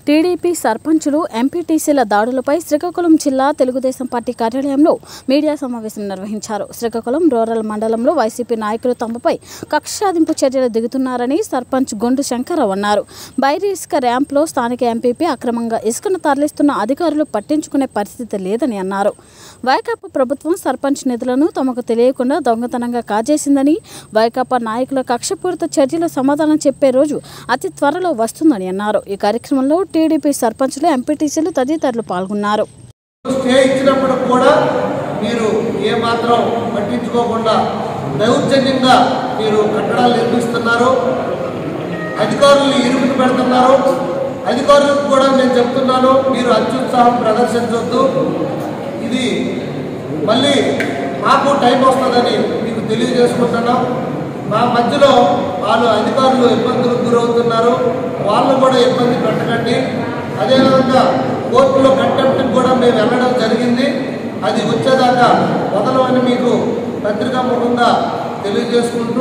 TDP సర్పంచులు ఎంపీటీసీల దాడులపై శ్రీకాకుళం జిల్లా Telugu Desam party కార్యాలయంలో మీడియా సమావేశం నిర్వహించారు శ్రీకాకుళం రూరల్ మండలంలో వైసీపీ నాయకులు తమపై కక్షాదింపు చర్యలు దిగుతున్నారని సర్పంచ్ గొండు శంకర్రావు అన్నారు బైరి ఇసుక ర్యాంప్లో స్థానిక ఎంపీపీ అక్రమంగా ఇసుకను తరలిస్తున్న అధికారులు పట్టించుకునే పరిస్థితి లేదని అన్నారు వైకాపా ప్రభుత్వం సర్పంచ్ నిధులను తమకు తెలియకుండా దొంగతనంగా కాజేసిందని వైకాపా నాయకుల కక్షపూరిత చర్యలు సమాధానం చెప్పే రోజు అతి త్వరలో వస్తుందని అన్నారు ఈ కార్యక్రమంలో టీడీపీ సర్పంచులు ఎంపీటీసీలు తదితరులు పాల్గొన్నారు స్టే ఇచ్చినప్పుడు కూడా మీరు ఏమాత్రం పట్టించుకోకుండా దౌర్జన్యంగా మీరు కట్టడాలు నిర్మిస్తున్నారు అధికారులు ఇరుకుని పెడుతున్నారు అధికారులకు కూడా నేను చెప్తున్నాను మీరు అత్యుత్సాహం ప్రదర్శించవద్దు ఇది మళ్ళీ మాకు టైం వస్తుందని మీకు తెలియజేసుకుంటున్నాం మా మధ్యలో వాళ్ళు అధికారులు ఇబ్బందులకు గురవుతున్నారు వాళ్ళు కూడా ఇబ్బంది పెట్టకండి అదేవిధంగా కోర్టులో కంటెంప్ట్కి కూడా మేము వెళ్ళడం జరిగింది అది వచ్చేదాకా వదలమని మీకు పత్రికా ముఖంగా తెలియజేసుకుంటూ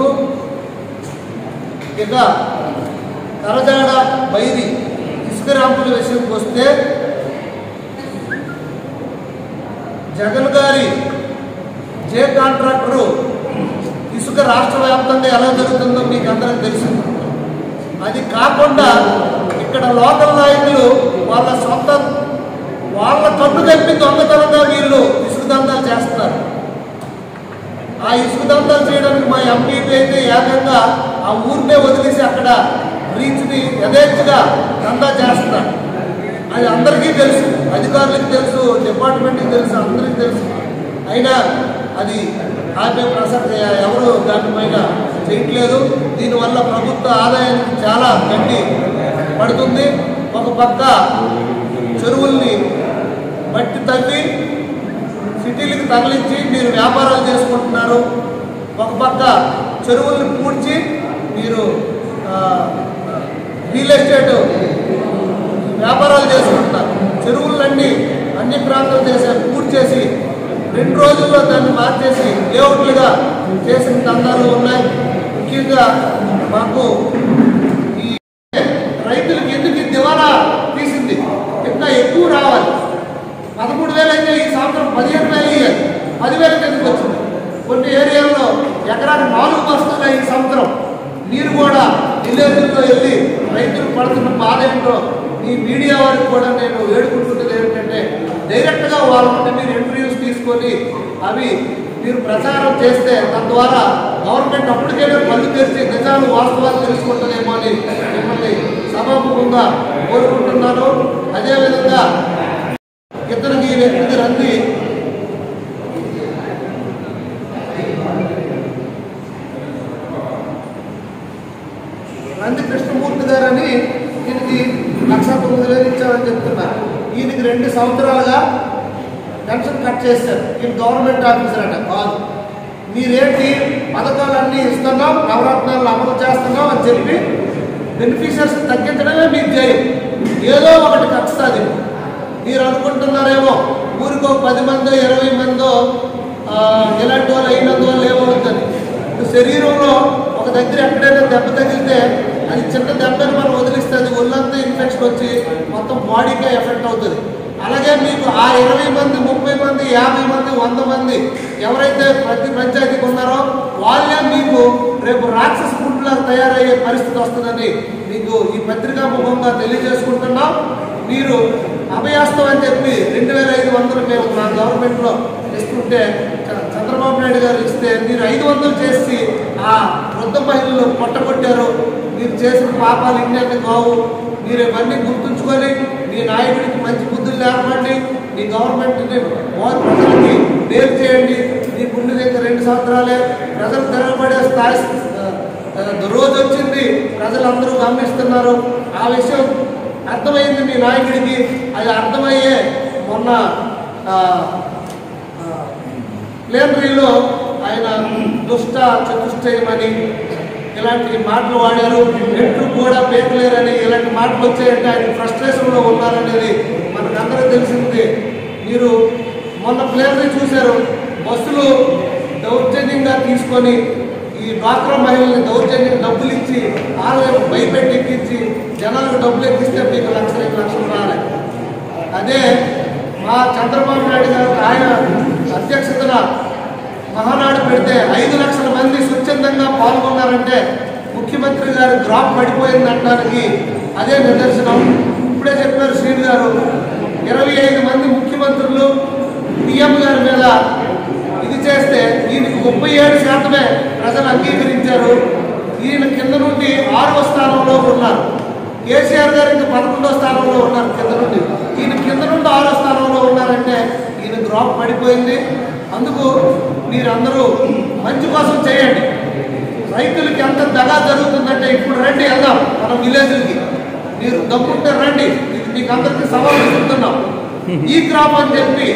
ఇక కరజాడ బైరి ఇసుక ర్యాంపుల విషయంకి వస్తే జగన్ గారి జే కాంట్రాక్టరు ఇసుక రాష్ట్ర వ్యాప్తంగా ఎలా జరుగుతుందో మీకు అందరికి తెలుసు అది కాకుండా ఇక్కడ లోకల్ నాయకులు వాళ్ళ సొంత వాళ్ళ కన్ను తెప్పి దొంగతనంగా వీళ్ళు ఇసుక దందాలు చేస్తున్నారు ఆ ఇసుక దందాలు చేయడానికి మా ఎంపీపీ అయితే ఏకంగా ఆ ఊరినే వదిలేసి అక్కడ రీచ్ని యథేచ్ఛగా దందా చేస్తున్నారు అది అందరికీ తెలుసు అధికారులకు తెలుసు డిపార్ట్మెంట్కి తెలుసు అందరికీ తెలుసు అయినా అది ఆపే ప్రసక్తి ఎవరు దానిపైన చేయట్లేదు దీనివల్ల ప్రభుత్వ ఆదాయానికి చాలా గడ్డి పడుతుంది ఒక పక్క చెరువుల్ని మట్టి తవ్వి సిటీలకు తరలించి మీరు వ్యాపారాలు చేసుకుంటున్నారు ఒక పక్క చెరువుల్ని పూడ్చి మీరు ఆ, రియల్ ఎస్టేట్ వ్యాపారాలు చేసుకుంటున్నారు చెరువులన్నీ అన్ని ప్రాంతాలు చేసే పూర్తి చేసి రెండు రోజుల్లో దాన్ని మార్చేసి లేఅవుట్లుగా చేసిన దందాలు ఉన్నాయి ముఖ్యంగా మాకు ఈ రైతులకు ఎందుకు ఈ దివాలా తీసింది ఇంకా ఎక్కువ రావాలి పదమూడు వేలు అయితే ఈ సంవత్సరం పదిహేను వేలు ఇవ్వాలి పదివేల కిందకి వచ్చింది కొన్ని ఏరియాల్లో ఎకరానికి నాలుగు బస్తాలు ఈ సంవత్సరం మీరు కూడా విలేజ్లో వెళ్ళి రైతులు పడుతున్న బాధ ఏంటో ఈ మీడియా వారికి కూడా నేను వేడుకుంటున్నది ఏంటంటే డైరెక్ట్గా వాళ్ళ నుండి మీరు ఇంటర్వ్యూస్ తీసుకొని అవి మీరు ప్రచారం చేస్తే తద్వారా గవర్నమెంట్ అప్పటికైనా కళ్ళు తెరిచి నిజాలు వాస్తవాలు తెలుసుకుంటుందేమో అని మిమ్మల్ని సభాముఖంగా కోరుకుంటున్నాను అదేవిధంగా ఇతనికి ఈ వ్యక్తికి రంది నంది కృష్ణమూర్తి గారని ఈయనకి లక్ష తొమ్మిది వేలు ఇచ్చామని చెప్తున్నారు ఈయనకి రెండు సంవత్సరాలుగా పెన్షన్ కట్ చేశారు ఈయన గవర్నమెంట్ ఆఫీసర్ అంట కాదు మీరేంటి పథకాలన్నీ ఇస్తున్నాం నవరత్నాలు అమలు చేస్తున్నాం అని చెప్పి బెనిఫిషియర్స్ తగ్గించడమే మీకు చేయం ఏదో ఒకటి ఖచ్చితంది మీరు అనుకుంటున్నారేమో ఊరికో పది మందో ఇరవై మందో ఆ, ఇలాంటి వాళ్ళు అయినందువల్ల ఏమవుతుంది ఇప్పుడు శరీరంలో ఒక దగ్గర ఎక్కడైనా దెబ్బ తగిలితే అది చిన్న దెబ్బని మనం వదిలిస్తే అది ఒళ్ళంతా ఇన్ఫెక్షన్ వచ్చి మొత్తం బాడీకే ఎఫెక్ట్ అవుతుంది అలాగే మీకు ఆ ఇరవై మంది ముప్పై మంది యాభై మంది వంద మంది ఎవరైతే ప్రతి పంచాయతీకి ఉన్నారో వాళ్ళే మీకు రేపు రాక్షస గుంపులాగా తయారయ్యే పరిస్థితి వస్తుందని మీకు ఈ పత్రికా ముఖంగా తెలియజేసుకుంటున్నాం మీరు అభయాస్తం అని చెప్పి రెండు వేల ఐదు వందలు మేము మా గవర్నమెంట్లో ఇస్తుంటే చ- చంద్రబాబు నాయుడు గారు ఇస్తే మీరు ఐదు వందలు చేసి ఆ వృద్ధ మహిళలు పొట్టగొట్టారు మీరు చేసిన పాపాలు ఇన్ని కావు మీరు ఇవన్నీ గుర్తుంచుకొని మీ నాయకుడికి మంచి బుద్ధులు నేర్పండి మీ గవర్నమెంట్ని ఓ- ప్రజలకి మేలు చేయండి మీ పుణ్య దగ్గర రెండు సంవత్సరాలే ప్రజలు తిరగబడే స్థాయి ఆ, ఆ, రోజు వచ్చింది ప్రజలందరూ గమనిస్తున్నారు ఆ విషయం అర్థమైంది మీ నాయకుడికి అది అర్థమయ్యే మొన్న ఆ, ఆ, ప్లేనరీలో ఆయన దుష్ట చతుష్టయమని ఇలాంటి మాటలు వాడారు ఎట్లు కూడా పేకలేరని ఇలాంటి మాటలు వచ్చాయంటే ఆయన ఫ్రస్ట్రేషన్లో ఉన్నారనేది మనకందరూ తెలిసింది మీరు మొన్న ప్లేనరీ చూశారు బస్సులు దౌర్జన్యంగా తీసుకొని ఈ డ్వాక్రా మహిళల్ని దౌర్జన్యం డబ్బులు ఇచ్చి వాళ్ళని భయపెట్టి ఎక్కించి జనాలకు డబ్బులు ఎక్కిస్తే మీకు లక్షలు ఐదు లక్షలు రాలే అదే మా చంద్రబాబు నాయుడు గారు ఆయన అధ్యక్షతన మహానాడు పెడితే ఐదు లక్షల మంది స్వచ్ఛందంగా పాల్గొన్నారంటే ముఖ్యమంత్రి గారు గ్రాఫ్ పడిపోయింది అనడానికి అదే నిదర్శనం ఇప్పుడే చెప్పారు శ్రీను గారు ఇరవై ఐదు మంది ముఖ్యమంత్రులు పిఎం గారి మీద ఇది చేస్తే ఈయనకి ముప్పై ఏడు శాతమే ప్రజలు అంగీకరించారు ఈయన కింద నుండి ఆరవ స్థానంలో ఉన్నారు కేసీఆర్ గారు ఇంకా పదకొండో స్థానంలో ఉన్నారు కింద నుండి ఈయన కింద నుండి ఆరో స్థానంలో ఉన్నారంటే ఈయన గ్రాఫ్ పడిపోయింది అందుకు మీరందరూ మంచి కోసం చేయండి రైతులకి ఎంత దగా జరుగుతుందంటే ఇప్పుడు రండి వెళ్దాం మన విలేజ్లకి మీరు దమ్ముంటే రండి ఇది మీకు అందరికీ సవాల్ విసురుతున్నాం ఈ క్రాప్ అని చెప్పి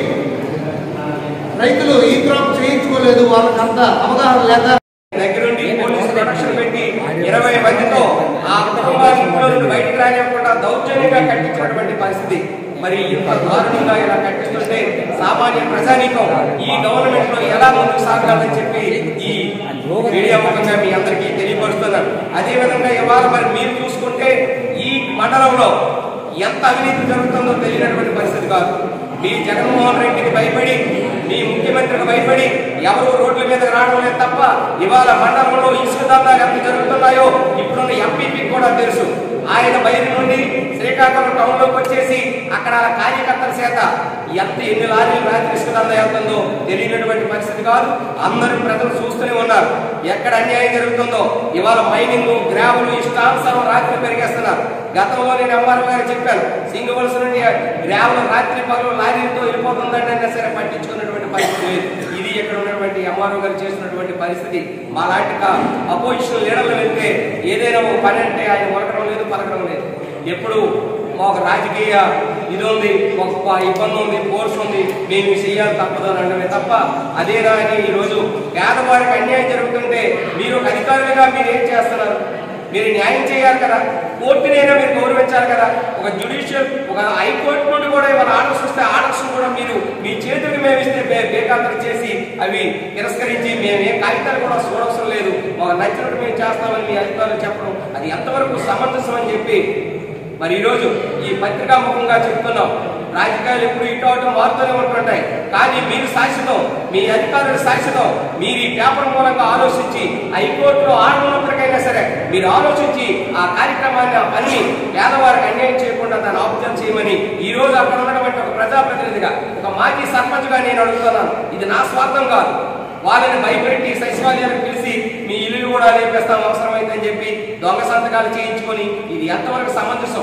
రైతులు ఈ క్రాప్ చేయించుకోలేదు వాళ్ళకంత అవగాహన లేక దగ్గరుండి పోలీసు ప్రొటెక్షన్ పెట్టి ఇరవై మందితో ఆ కుటుంబాన్ని ఇంట్లో నుండి బయటికి రానివ్వకుండా దౌర్జన్యంగా కట్టించినటువంటి పరిస్థితి మరి ఇంత దారుణంగా ఇలా కట్టిస్తుంటే సామాన్య ప్రజానీకం ఈ గవర్నమెంట్ లో ఎలా ముందుకు సాగాలని చెప్పి ఈ మీడియా ముఖంగా మీ అందరికీ తెలియపరుస్తున్నాను అదే విధంగా ఇవాళ మరి మీరు చూసుకుంటే ఈ మండలంలో ఎంత అవినీతి జరుగుతుందో తెలియనటువంటి పరిస్థితి కాదు మీ జగన్మోహన్ రెడ్డికి భయపడి మీ ముఖ్యమంత్రికి భయపడి ఎవరు రోడ్ల మీద రావడం లేదు తప్ప ఇవాళ మండలంలో ఇసుక దందాలు ఎంత జరుగుతున్నాయో ఇప్పుడున్న ఎంపీపీకి కూడా తెలుసు ఆయన బయట నుండి శ్రీకాకుళం టౌన్ లోకి వచ్చేసి అక్కడ కార్యకర్తల చేత ఎంత ఎన్ని లారీలు రాత్రి ఇసుక దందా వెళ్తుందో తెలియనటువంటి పరిస్థితి కాదు అందరూ ప్రజలు చూస్తూనే ఉన్నారు ఎక్కడ అన్యాయం జరుగుతుందో ఇవాళ మైనింగ్ గ్రాములు ఇష్టానుసారం రాత్రి పెరిగేస్తున్నారు గతంలో నేను ఎంఆర్ఓ గారు చెప్పాను సింగవలస నుండి గ్రాములు రాత్రి పగలు లారీలతో వెళ్ళిపోతుందంటే అయినా సరే పట్టించుకున్నటువంటి పరిస్థితి లేదు ఇది ఇక్కడ ఉన్నటువంటి ఎంఆర్ఓ గారు చేసినటువంటి పరిస్థితి మా లాంటి అపోజిషన్ లీడర్లు వెళ్తే ఏదైనా ఒక పని అంటే ఆయన ఉరకడం లేదు పలకడం లేదు ఎప్పుడు ఒక రాజకీయ ఇది ఉంది ఒక ఇబ్బంది ఉంది కోర్స్ ఉంది మేము ఇది చేయాలి తప్పదు అని అనడమే తప్ప అదేనా అని ఈరోజు పేదవాడికి అన్యాయం జరుగుతుంటే మీరు ఒక అధికారులుగా మీరు ఏం చేస్తున్నారు మీరు న్యాయం చేయాలి కదా కోర్టునైనా మీరు గౌరవించాలి కదా ఒక జ్యుడిషియల్ ఒక హైకోర్టు నుండి కూడా ఇవాళ ఆర్డర్స్ వస్తే ఆర్డర్స్ కూడా మీరు మీ చేతులకు మేము ఇస్తే బే బేఖాతరు చేసి అవి తిరస్కరించి మేము ఏ కాగితాలు కూడా చూడవసరం లేదు మాకు నచ్చినట్టు మేము చేస్తామని మీ అధికారులు చెప్పడం అది ఎంతవరకు సమంజసం అని చెప్పి మరి ఈరోజు ఈ పత్రికా ముఖంగా చెప్తున్నాం రాజకీయాలు ఎప్పుడు ఇటు అటు మారుతూనే ఉంటుంటాయి కానీ మీరు శాశ్వతం మీ అధికారులు శాశ్వతం మీరు ఈ పేపర్ మూలంగా ఆలోచించి హైకోర్టులో ఆర్డర్ ఉన్నప్పటికైనా సరే మీరు ఆలోచించి ఆ కార్యక్రమాన్ని ఆ పని పేదవారికి అన్యాయం చేయకుండా దాన్ని ఆపుతం చేయమని ఈ రోజు అక్కడ ఉన్నటువంటి ఒక ప్రజాప్రతినిధిగా ఒక మాజీ సర్పంచ్గా నేను అడుగుతున్నాను ఇది నా స్వార్థం కాదు వాళ్ళని భయపెట్టి సచివాలయాలకు పిలిచి మీ ఇల్లు కూడా లేపేస్తాం అవసరమైందని చెప్పి దొంగ సంతకాలు చేయించుకొని ఇది ఎంతవరకు సమంజసం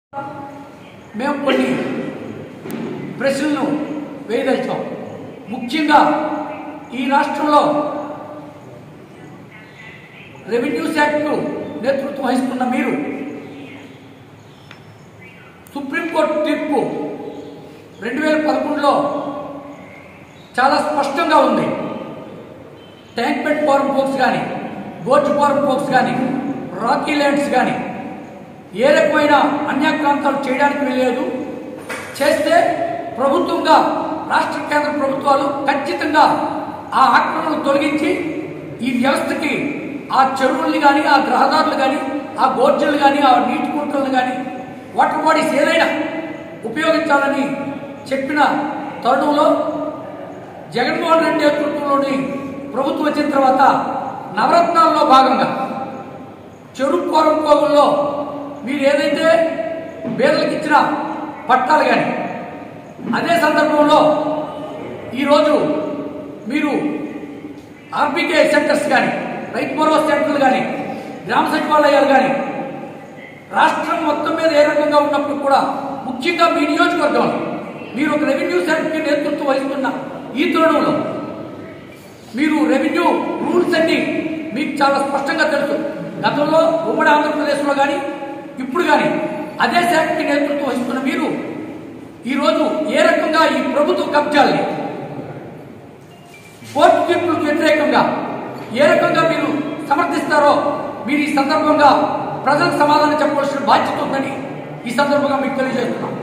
మేము కొన్ని ప్రశ్నలను వేయదలిచాం ముఖ్యంగా ఈ రాష్ట్రంలో రెవెన్యూ శాఖకు నేతృత్వం వహిస్తున్న మీరు సుప్రీంకోర్టు తీర్పు రెండు వేల పదకొండులో చాలా స్పష్టంగా ఉంది ట్యాంక్ బెడ్ ఫార్మ్ ఫోక్స్ కానీ గోర్జ్ ఫార్మ్ ఫోక్స్ కానీ రాకీ ల్యాండ్స్ కానీ ఏ రకమైన అన్యాక్రాంతాలు చేయడానికి వీలేదు చేస్తే ప్రభుత్వంగా రాష్ట్ర కేంద్ర ప్రభుత్వాలు ఖచ్చితంగా ఆ ఆక్రమణలు తొలగించి ఈ వ్యవస్థకి ఆ చెరువుల్ని కానీ ఆ గ్రహదారులు కానీ ఆ గోర్జలు కానీ ఆ నీటి కుంటలను కానీ వాటర్ బాడీస్ ఏదైనా ఉపయోగించాలని చెప్పిన తరుణంలో జగన్మోహన్ రెడ్డి నేతృత్వంలోని ప్రభుత్వం వచ్చిన తర్వాత నవరత్నాల్లో భాగంగా చెరుకు కోరం కోగుల్లో మీరు ఏదైతే పేదలకు ఇచ్చిన పట్టాలు కానీ అదే సందర్భంలో ఈరోజు మీరు ఆర్బీకే సెంటర్స్ కానీ రైతు భరోసా సెంటర్లు కానీ గ్రామ సచివాలయాలు కానీ రాష్ట్రం మొత్తం మీద ఏ రకంగా ఉన్నప్పుడు కూడా ముఖ్యంగా మీ నియోజకవర్గంలో మీరు ఒక రెవెన్యూ శాఖకి నేతృత్వం వహిస్తున్న ఈ తరుణంలో మీరు రెవెన్యూ రూల్స్ అన్ని మీకు చాలా స్పష్టంగా తెలుసు గతంలో ఉమ్మడి ఆంధ్రప్రదేశ్లో కానీ ఇప్పుడు కానీ అదే శాఖకి నేతృత్వం వహిస్తున్న మీరు ఈరోజు ఏ రకంగా ఈ ప్రభుత్వ కబ్జాల్ని కోర్టు తీర్పులకు వ్యతిరేకంగా ఏ రకంగా మీరు సమర్థిస్తారో మీరు ఈ సందర్భంగా ప్రజలకు సమాధానం చెప్పవలసిన బాధ్యత ఉందని ఈ సందర్భంగా మీకు తెలియజేస్తున్నాం